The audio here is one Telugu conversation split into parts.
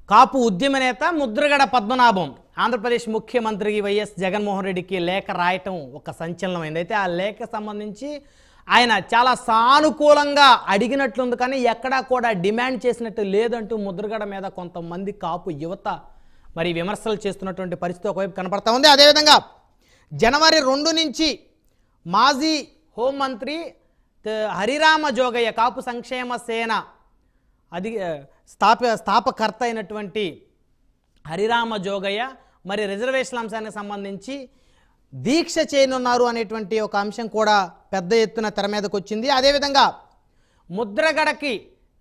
కాపు ఉద్యమ నేత ముద్రగడ పద్మనాభం ఆంధ్రప్రదేశ్ ముఖ్యమంత్రికి వైఎస్ జగన్మోహన్ రెడ్డికి లేఖ రాయటం ఒక సంచలనమైంది అయితే ఆ లేఖ సంబంధించి ఆయన చాలా సానుకూలంగా అడిగినట్లుంది కానీ ఎక్కడా కూడా డిమాండ్ చేసినట్టు లేదంటూ ముద్రగడ మీద కొంతమంది కాపు యువత మరి విమర్శలు చేస్తున్నటువంటి పరిస్థితి ఒకవైపు కనపడతా ఉంది అదేవిధంగా జనవరి రెండు నుంచి మాజీ హోంమంత్రి త- హరిరామ జోగయ్య కాపు సంక్షేమ సేన అది ఆ, స్థాప స్థాపకర్త అయినటువంటి హరిరామ జోగయ్య మరి రిజర్వేషన్ అంశానికి సంబంధించి దీక్ష చేయనున్నారు అనేటువంటి ఒక అంశం కూడా పెద్ద ఎత్తున తెర మీదకి వచ్చింది అదేవిధంగా ముద్రగడకి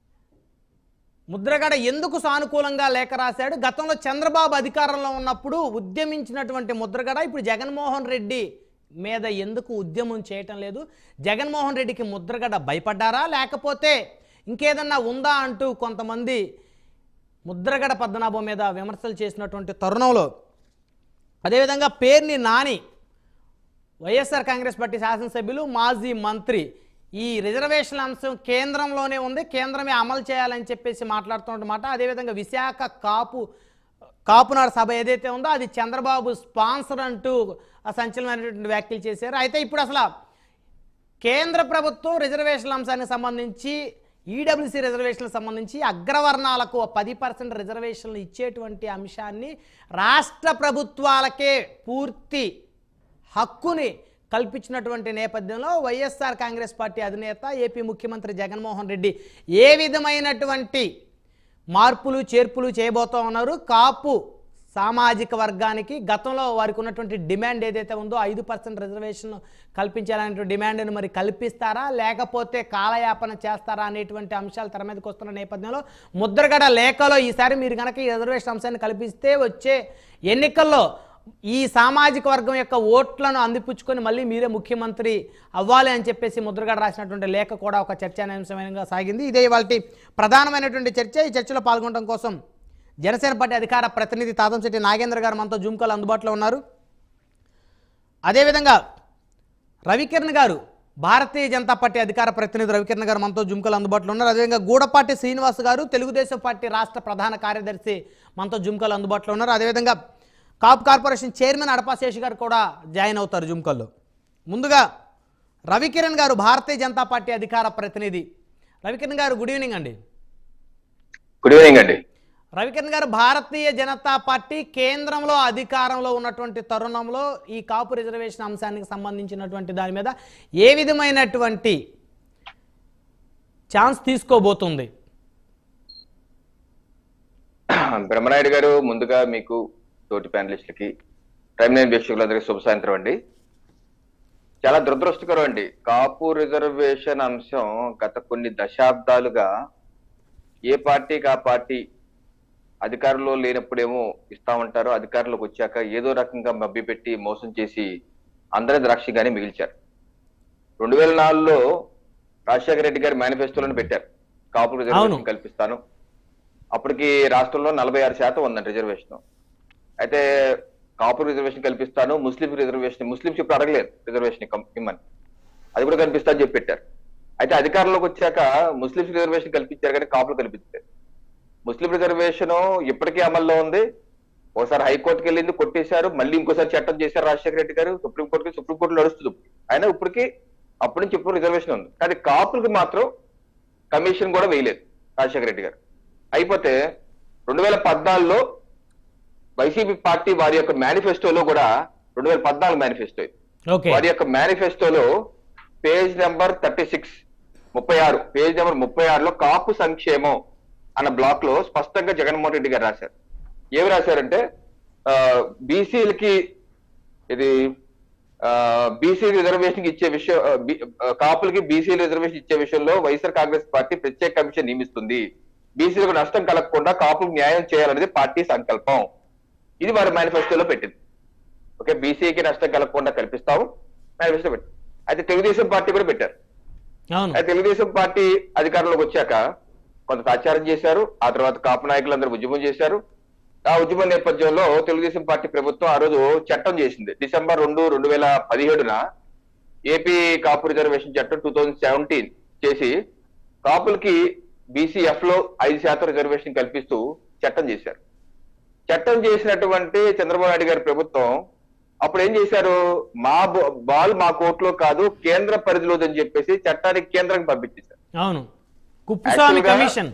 ముద్రగడ ఎందుకు సానుకూలంగా లేఖ రాశాడు గతంలో చంద్రబాబు అధికారంలో ఉన్నప్పుడు ఉద్యమించినటువంటి ముద్రగడ ఇప్పుడు జగన్మోహన్ రెడ్డి మీద ఎందుకు ఉద్యమం చేయటం లేదు జగన్మోహన్ రెడ్డికి ముద్రగడ భయపడ్డారా లేకపోతే ఇంకేదన్నా ఉందా అంటూ కొంతమంది ముద్రగడ పద్మనాభం మీద విమర్శలు చేసినటువంటి తరుణంలో అదేవిధంగా పేర్ని నాని వైఎస్ఆర్ కాంగ్రెస్ పార్టీ శాసనసభ్యులు మాజీ మంత్రి ఈ రిజర్వేషన్ అంశం కేంద్రంలోనే ఉంది కేంద్రమే అమలు చేయాలని చెప్పేసి మాట్లాడుతున్నమాట అదేవిధంగా విశాఖ కాపు కాపునాడు సభ ఏదైతే ఉందో అది చంద్రబాబు స్పాన్సర్ అంటూ ఆ సంచలనమైనటువంటి వ్యాఖ్యలు చేశారు అయితే ఇప్పుడు అసలు కేంద్ర ప్రభుత్వం రిజర్వేషన్ల అంశానికి సంబంధించి ఈడబ్ల్యూసీ రిజర్వేషన్లకు సంబంధించి అగ్రవర్ణాలకు పది పర్సెంట్ రిజర్వేషన్లు ఇచ్చేటువంటి అంశాన్ని రాష్ట్ర ప్రభుత్వాలకే పూర్తి హక్కుని కల్పించినటువంటి నేపథ్యంలో వైఎస్ఆర్ కాంగ్రెస్ పార్టీ అధినేత ఏపీ ముఖ్యమంత్రి జగన్మోహన్ రెడ్డి ఏ విధమైనటువంటి మార్పులు చేర్పులు చేయబోతా ఉన్నారు కాపు సామాజిక వర్గానికి గతంలో వారికి ఉన్నటువంటి డిమాండ్ ఏదైతే ఉందో ఐదు పర్సెంట్ రిజర్వేషన్ కల్పించాలనేటువంటి డిమాండ్ను మరి కల్పిస్తారా లేకపోతే కాలయాపన చేస్తారా అనేటువంటి అంశాలు తెర మీదకి వస్తున్న నేపథ్యంలో ముద్రగడ లేఖలో ఈసారి మీరు కనుక ఈ రిజర్వేషన్ అంశాన్ని కల్పిస్తే వచ్చే ఎన్నికల్లో ఈ సామాజిక వర్గం యొక్క ఓట్లను అందిపుచ్చుకొని మళ్ళీ మీరే ముఖ్యమంత్రి అవ్వాలి అని చెప్పేసి ముద్రగడ రాసినటువంటి లేఖ కూడా ఒక చర్చానీయాంశంగా సాగింది ఇదే ఇవాళ ప్రధానమైనటువంటి చర్చ ఈ చర్చలో పాల్గొనడం కోసం జనసేన పార్టీ అధికార ప్రతినిధి తాతంశెట్టి నాగేంద్ర గారు మనతో జూమ్ కాల్ అందుబాటులో ఉన్నారు అదేవిధంగా రవికిరణ్ గారు భారతీయ జనతా పార్టీ అధికార ప్రతినిధి రవికిరణ్ గారు మనతో జుమ్కలు అందుబాటులో ఉన్నారు అదేవిధంగా గూడపాటి శ్రీనివాస్ గారు తెలుగుదేశం పార్టీ రాష్ట్ర ప్రధాన కార్యదర్శి మనతో జుమ్కలు అందుబాటులో ఉన్నారు అదేవిధంగా కాపు కార్పొరేషన్ చైర్మన్ అడపాశేషి గారు కూడా జాయిన్ అవుతారు జుమ్కల్లో ముందుగా రవికిరణ్ గారు భారతీయ జనతా పార్టీ అధికార ప్రతినిధి రవికిరణ్ గారు గుడ్ ఈవినింగ్ అండి గుడ్ ఈవినింగ్ అండి రవికిరణ్ గారు భారతీయ జనతా పార్టీ కేంద్రంలో అధికారంలో ఉన్నటువంటి తరుణంలో ఈ కాపు రిజర్వేషన్ అంశానికి సంబంధించినటువంటి దాని మీద ఏ విధమైనటువంటి ఛాన్స్ తీసుకోబోతుంది బ్రహ్మనాయుడు గారు ముందుగా మీకు తోటి ప్యానలిస్టులకి ప్రైమ్ నైన్ వీక్షకులందరికీ శుభ సాయంత్రం అండి చాలా దురదృష్టకరం అండి కాపు రిజర్వేషన్ అంశం గత కొన్ని దశాబ్దాలుగా ఏ పార్టీకి ఆ పార్టీ అధికారంలో లేనప్పుడేమో ఇస్తా ఉంటారు అధికారంలోకి వచ్చాక ఏదో రకంగా మభ్యపెట్టి మోసం చేసి అందరి ద్రాక్షిగానే మిగిల్చారు రెండు వేల నాలుగులో రాజశేఖర రెడ్డి గారి మేనిఫెస్టోలను పెట్టారు కాపు అవును. రిజర్వేషన్ కల్పిస్తాను అప్పటికి రాష్ట్రంలో నలభై ఆరు శాతం ఉందండి రిజర్వేషన్ అయితే కాపు రిజర్వేషన్ కల్పిస్తాను ముస్లిం రిజర్వేషన్ ముస్లింస్ ఇప్పుడు అడగలేదు రిజర్వేషన్ ఇక్కం- ఇమ్మని అది కూడా కల్పిస్తా అని చెప్పి పెట్టారు అయితే అధికారంలోకి వచ్చాక ముస్లింస్ రిజర్వేషన్ కల్పించారు కానీ కాపులు కల్పించలేదు ముస్లిం రిజర్వేషన్ ఇప్పటికీ అమల్లో ఉంది ఒకసారి హైకోర్టుకి వెళ్ళింది కొట్టేశారు మళ్ళీ ఇంకోసారి చట్టం చేశారు రాజశేఖర రెడ్డి గారు సుప్రీంకోర్టుకి సుప్రీంకోర్టు నడుస్తుంది ఇప్పుడు. అయినా ఇప్పటికీ అప్పటి నుంచి ఇప్పుడు రిజర్వేషన్ ఉంది కానీ కాపులకి మాత్రం కమిషన్ కూడా వేయలేదు రాజశేఖర రెడ్డి గారు అయిపోతే రెండు వేల పద్నాలుగులో వైసీపీ పార్టీ వారి యొక్క మేనిఫెస్టోలో కూడా రెండు వేల పద్నాలుగు మేనిఫెస్టో ఇది. ఓకే వారి యొక్క మేనిఫెస్టోలో పేజ్ నెంబర్ థర్టీ సిక్స్ ముప్పై ఆరు పేజ్ నెంబర్ ముప్పై ఆరులో కాపు సంక్షేమం అన్న బ్లాక్ లో స్పష్టంగా జగన్మోహన్ రెడ్డి గారు రాశారు ఏమి రాశారంటే బీసీలకి ఇది బీసీ రిజర్వేషన్ ఇచ్చే విషయం ఆ, బి- ఆ, కాపులకి బీసీ రిజర్వేషన్ ఇచ్చే విషయంలో వైఎస్ఆర్ కాంగ్రెస్ పార్టీ ప్రత్యేక కమిషన్ నియమిస్తుంది బీసీలకు నష్టం కలగకుండా కాపులకు న్యాయం చేయాలనేది పార్టీ సంకల్పం ఇది వారి మేనిఫెస్టోలో పెట్టింది ఓకే బీసీకి నష్టం కలగకుండా కల్పిస్తాము మేనిఫెస్టో పెట్టి అయితే తెలుగుదేశం పార్టీ కూడా పెట్టారు అవును అయితే తెలుగుదేశం పార్టీ అధికారంలోకి వచ్చాక కొంత ప్రచారం చేశారు ఆ తర్వాత కాపు నాయకులందరూ ఉద్యమం చేశారు ఆ ఉద్యమ నేపథ్యంలో తెలుగుదేశం పార్టీ ప్రభుత్వం ఆ రోజు చట్టం చేసింది డిసెంబర్ రెండు రెండు వేల పదిహేడున ఏపీ కాపు రిజర్వేషన్ చట్టం టూ థౌజండ్ సెవెంటీన్ చేసి కాపులకి బీసీఎఫ్ లో ఐదు శాతం రిజర్వేషన్ కల్పిస్తూ చట్టం చేశారు చట్టం చేసినటువంటి చంద్రబాబు నాయుడు గారి ప్రభుత్వం అప్పుడు ఏం చేశారు మా బ- బాల్ మా కోర్టులో కాదు కేంద్ర పరిధిలోది అని చెప్పేసి చట్టానికి కేంద్రానికి పంపించేశారు అవును కుప్పుస్వామి Actually గా- కమిషన్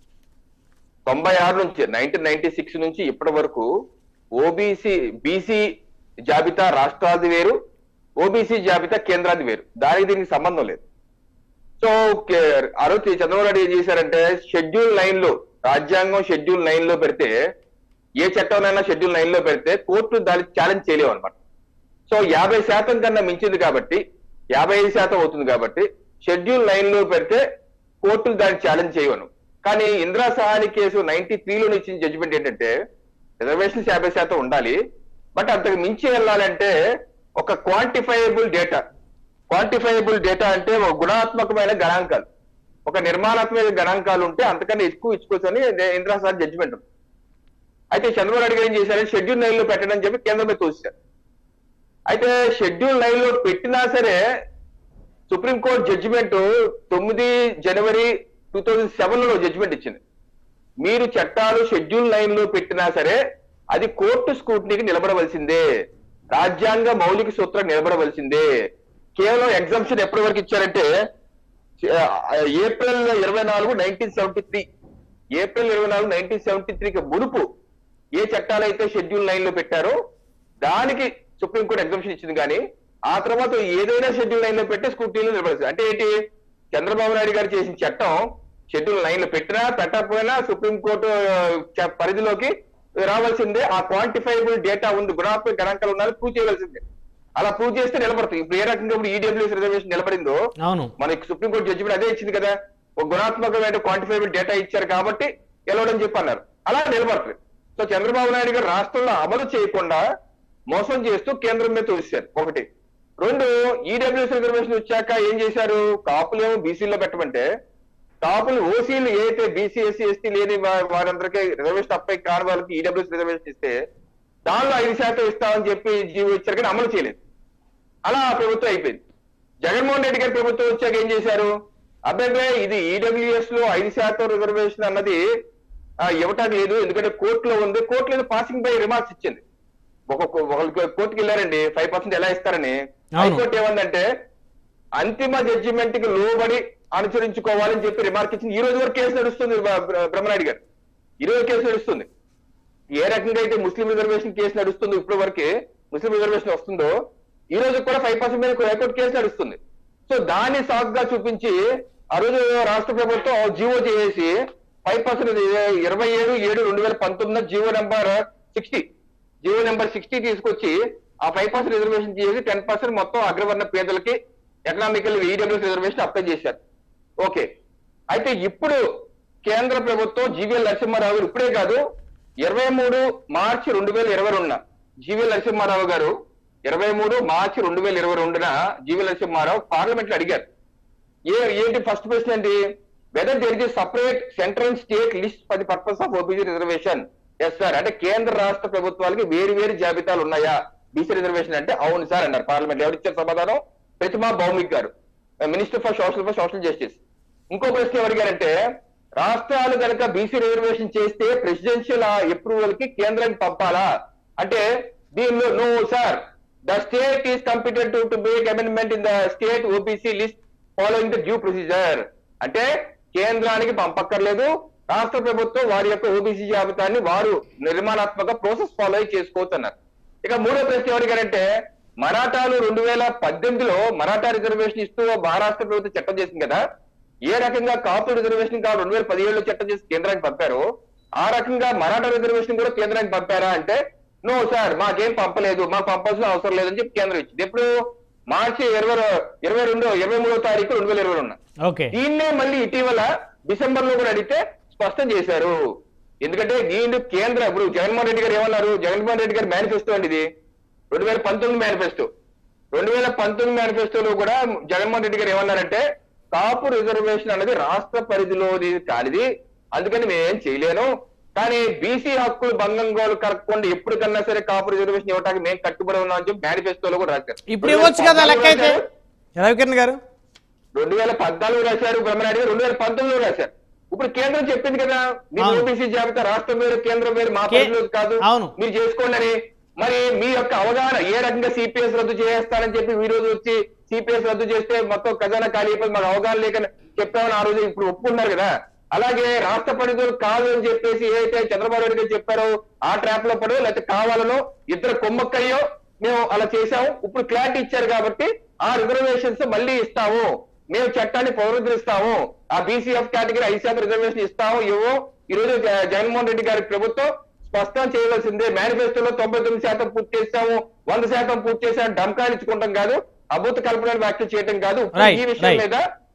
తొంభై ఆరు నుంచి నైన్టీన్ నైన్టీ సిక్స్ నుంచి ఇప్పటి వరకు ఓబీసీ బీసీ జాబితా రాష్ట్రాది వేరు ఓబీసీ జాబితా కేంద్రాది వేరు దానికి దీనికి సంబంధం లేదు సో కే- ఆ రోజు చంద్రబాబు నాయుడు ఏం చేశారంటే షెడ్యూల్ నైన్ లో రాజ్యాంగం షెడ్యూల్ నైన్ లో పెడితే ఏ చట్టంనైనా షెడ్యూల్ నైన్ లో పెడితే కోర్టు దాన్ని ఛాలెంజ్ చేయలేవు అనమాట సో యాభై శాతం కన్నా మించింది కాబట్టి యాభై ఐదు శాతం అవుతుంది కాబట్టి షెడ్యూల్ నైన్ లో పెడితే కోర్టులు దాన్ని ఛాలెంజ్ చేయవను కానీ ఇందిరా సహాని కేసు నైన్టీ త్రీలో ఇచ్చిన జడ్జిమెంట్ ఏంటంటే రిజర్వేషన్స్ యాభై శాతం ఉండాలి బట్ అంతకు మించి వెళ్ళాలంటే ఒక క్వాంటిఫైయబుల్ డేటా క్వాంటిఫైయబుల్ డేటా అంటే ఒక గుణాత్మకమైన గణాంకాలు ఒక నిర్మాణాత్మక గణాంకాలు ఉంటే అంతకన్నా ఎక్కువ ఇచ్చుకోవచ్చు అని ఇందిరా సార్ జడ్జిమెంట్ ఉంది అయితే చంద్రబాబు నాయుడు గారు ఏం చేశారు షెడ్యూల్ నైన్ లో పెట్టడం అని చెప్పి కేంద్రం మీద తోసారు అయితే షెడ్యూల్ నైన్ లో పెట్టినా సరే సుప్రీంకోర్టు జడ్జిమెంట్ తొమ్మిది జనవరి టూ థౌజండ్ సెవెన్ లో జడ్జిమెంట్ ఇచ్చింది మీరు చట్టాలు షెడ్యూల్ నైన్ లో పెట్టినా సరే అది కోర్టు స్కూటనీకి నిలబడవలసిందే రాజ్యాంగ మౌలిక సూత్రం నిలబడవలసిందే కేవలం ఎగ్జామ్షన్ ఎప్పటి వరకు ఇచ్చారంటే ఆ, ఏప్రిల్ ఇరవై నాలుగు నైన్టీన్ సెవెంటీ త్రీ ఏప్రిల్ ఇరవై నాలుగు నైన్టీన్ సెవెంటీ త్రీకి మునుపు ఏ చట్టాలైతే షెడ్యూల్ నైన్ లో పెట్టారో దానికి సుప్రీంకోర్టు ఎగ్జామ్షన్ ఇచ్చింది కానీ ఆ తర్వాత ఏదైనా షెడ్యూల్ నైన్ లో పెట్టి స్కూటీలో నిలబడచ్చు అంటే ఏంటి చంద్రబాబు నాయుడు గారు చేసిన చట్టం షెడ్యూల్ నైన్ లో పెట్టినా పెట్టకపోయినా సుప్రీంకోర్టు ఆ, చ- పరిధిలోకి రావాల్సిందే ఆ క్వాంటిఫైబుల్ డేటా ఉంది గుణాత్మక గణాంకాలు ఉన్నారు ప్రూవ్ చేయవలసిందే అలా ప్రూవ్ చేస్తే నిలబడుతుంది ఇప్పుడు ఏ రకంగా ఇప్పుడు ఈడబ్ల్యూఎస్ రిజర్వేషన్ నిలబడిందో అవును మనకి సుప్రీంకోర్టు జడ్జిమెంట్ అదే ఇచ్చింది కదా ఒక గుణాత్మకమైన క్వాంటిఫైబుల్ డేటా ఇచ్చారు కాబట్టి గెలవడం చెప్పి అన్నారు అలా నిలబడుతుంది సో చంద్రబాబు నాయుడు గారు రాష్ట్రంలో అమలు చేయకుండా మోసం చేస్తూ కేంద్రం మీద తోసారు ఒకటి రెండు ఈడబ్ల్యూఎస్ రిజర్వేషన్ వచ్చాక ఏం చేశారు కాపులేమో బీసీలో పెట్టమంటే కాపులు ఓసీలు ఏదైతే బీసీ ఎస్సీ ఎస్టీ లేని వా- వారందరికీ రిజర్వేషన్ అప్పై కాని వాళ్ళకి ఈడబ్ల్యూఎస్ రిజర్వేషన్ ఇస్తే దానిలో ఐదు శాతం ఇస్తామని చెప్పి జీవో ఇచ్చారు కానీ అమలు చేయలేదు అలా ఆ ప్రభుత్వం అయిపోయింది జగన్మోహన్ రెడ్డి గారి ప్రభుత్వం వచ్చాక ఏం చేశారు అబ్బాయి ఇది ఈడబ్ల్యూఎస్ లో ఐదు శాతం రిజర్వేషన్ అన్నది ఆ, ఇవ్వటానికి లేదు ఎందుకంటే కోర్టులో ఉంది కోర్టులో ఏదో పాసింగ్ బై రిమార్క్స్ ఇచ్చింది ఒక ఒకళ్ళు కోర్టుకి వెళ్ళారండి ఫైవ్ పర్సెంట్ ఎలా ఇస్తారని అవును. హైకోర్టు ఏమందంటే అంతిమ జడ్జిమెంట్ కి లోబడి అనుసరించుకోవాలని చెప్పి రిమార్క్ ఇచ్చింది ఈ రోజు వరకు కేసు నడుస్తుంది బ్ర- బ్ర- బ్రహ్మనాయుడు గారు ఈ రోజు కేసు నడుస్తుంది ఏ రకంగా అయితే ముస్లిం రిజర్వేషన్ కేసు నడుస్తుందో ఇప్పటి వరకే ముస్లిం రిజర్వేషన్ వస్తుందో ఈ రోజు కూడా ఫైవ్ పర్సెంట్ మీద హైకోర్టు కేసు నడుస్తుంది సో దాన్ని సాక్ గా చూపించి ఆ రోజు రాష్ట్ర ప్రభుత్వం జీవో చేసి ఫైవ్ పర్సెంట్ ఇరవై ఏడు ఏడు రెండు వేల పంతొమ్మిది GO number sixty GO number sixty తీసుకొచ్చి ఆ ఫైవ్ పర్సెంట్ రిజర్వేషన్ చేసి టెన్ పర్సెంట్ మొత్తం అగ్రవర్ణ పేదలకి ఎకనామికల్ ఈడబ్ల్యూఎస్ రిజర్వేషన్ అప్లై చేశారు ఓకే అయితే ఇప్పుడు కేంద్ర ప్రభుత్వం జీవీఎల్ నరసింహారావు గారు ఇప్పుడే కాదు ఇరవై మూడు మార్చి రెండు వేల ఇరవై రెండున జీవీఎల్ నరసింహారావు గారు ఇరవై మూడు మార్చి రెండు వేల ఇరవై రెండున జీవీఎల్ నరసింహారావు పార్లమెంట్ లో అడిగారు ఏ ఏంటి ఫస్ట్ ప్రశ్న ఏంటి whether there is separate central state list for the purpose of OBC reservation yes sir అంటే కేంద్ర రాష్ట్ర ప్రభుత్వాలకి వేరు వేరు జాబితాలు ఉన్నాయా బీసీ రిజర్వేషన్ అంటే అవును సార్ అన్నారు పార్లమెంట్ ఎవరు ఇచ్చారు సమాధానం Pratima Bhoumik garu minister for social for social justice ఇంకో ప్రశ్న ఎవరు అడిగారంటే రాష్ట్రాలు కనుక బీసీ రిజర్వేషన్ చేస్తే ప్రెసిడెన్షియల్ అప్రూవల్ కి కేంద్రానికి పంపాలా అంటే దీనిలో no sir the state is competent to make amendment in the state OBC list following the due procedure అంటే కేంద్రానికి పంపక్కర్లేదు రాష్ట్ర ప్రభుత్వం వారి యొక్క ఓబీసీ జాబితాన్ని వారు నిర్మాణాత్మక ప్రాసెస్ ఫాలో చేసుకోవచ్చు అన్నారు ఇక మూడో ప్రశ్న ఎవరిగారంటే మరాఠాలు రెండు వేల పద్దెనిమిదిలో మరాఠా రిజర్వేషన్ ఇస్తూ మహారాష్ట్ర ప్రభుత్వం చట్టం చేసింది కదా ఏ రకంగా కాపు రిజర్వేషన్ కాదు రెండు వేల పదిహేడులో చట్టం చేసి కేంద్రానికి పంపారు ఆ రకంగా మరాఠా రిజర్వేషన్ కూడా కేంద్రానికి పంపారా అంటే నో సార్ మాకేం పంపలేదు మాకు పంపాల్సిన అవసరం లేదని చెప్పి కేంద్రం ఇచ్చింది ఎప్పుడు మార్చి ఇరవై ఇరవై రెండు ఇరవై మూడో తారీఖు రెండు వేల ఇరవై రెండు ఓకే దీన్నే మళ్ళీ ఇటీవల డిసెంబర్ లో కూడా అడిగితే స్పష్టం చేశారు ఎందుకంటే దీని కేంద్ర ఇప్పుడు జగన్మోహన్ రెడ్డి గారు ఏమన్నారు జగన్మోహన్ రెడ్డి గారి మేనిఫెస్టో అండి ఇది రెండు వేల పంతొమ్మిది మేనిఫెస్టో రెండు వేల పంతొమ్మిది మేనిఫెస్టోలో కూడా జగన్మోహన్ రెడ్డి గారు ఏమన్నారంటే కాపు రిజర్వేషన్ అనేది రాష్ట్ర పరిధిలోది కానిది అందుకని మేమేం చేయలేను కానీ బీసీ హక్కులు భంగం గోలు కలగకుండా ఎప్పటికన్నా సరే కాపు రిజర్వేషన్ ఇవ్వడానికి మేము కట్టుబడి ఉన్నామని చెప్పి మేనిఫెస్టోలో కూడా రాశారు ఇప్పుడు ఇవ్వచ్చు కదా లెక్క అయితే రవికిరణ్ గారు రెండు వేల పద్నాలుగు రాశారు బ్రహ్మనాయుడు గారు రెండు వేల పంతొమ్మిదిలో రాశారు ఇప్పుడు కేంద్రం చెప్పింది కదా మీ అవును. ఓబీసీ జాబితా రాష్ట్రం వేరు కేంద్రం వేరు మా కే- పరిధిలోకి కాదు అవును. మీరు చేసుకోండి అని మరి మీ యొక్క అవగాహన ఏ రకంగా సిపిఎస్ రద్దు చేస్తారని చెప్పి ఈ రోజు వచ్చి సిపిఎస్ రద్దు చేస్తే మొత్తం ఖజానా ఖాళీ అయిపోయి మాకు అవగాహన లేక చెప్పామని ఆ రోజు ఇప్పుడు ఒప్పుకున్నారు కదా అలాగే రాష్ట్ర పరిధులు కాదు అని చెప్పేసి ఏదైతే చంద్రబాబు నాయుడు గారు చెప్పారో ఆ ట్రాప్ లో పడో లేకపోతే కావాలనో ఇద్దరు కొమ్మక్కయ్యో మేము అలా చేశాము ఇప్పుడు క్లారిటీ ఇచ్చారు కాబట్టి ఆ రిజర్వేషన్స్ మళ్ళీ ఇస్తాము మేము చట్టాన్ని పునరుద్ధరిస్తాము ఆ బీసీఎఫ్ కేటగిరీ ఐదు శాతం రిజర్వేషన్ ఇస్తాము ఇవ్వో ఈ రోజు జ- జగన్మోహన్ రెడ్డి గారి ప్రభుత్వం స్పష్టం చేయవలసిందే మేనిఫెస్టోలో తొంభై తొమ్మిది శాతం పూర్తి చేస్తాము వంద శాతం పూర్తి చేసాము డంకాలు ఇచ్చుకుంటాం కాదు అభూత కల్పన వ్యాఖ్యలు చేయడం కాదు ఇప్పుడు Right, ఈ విషయం right. మీద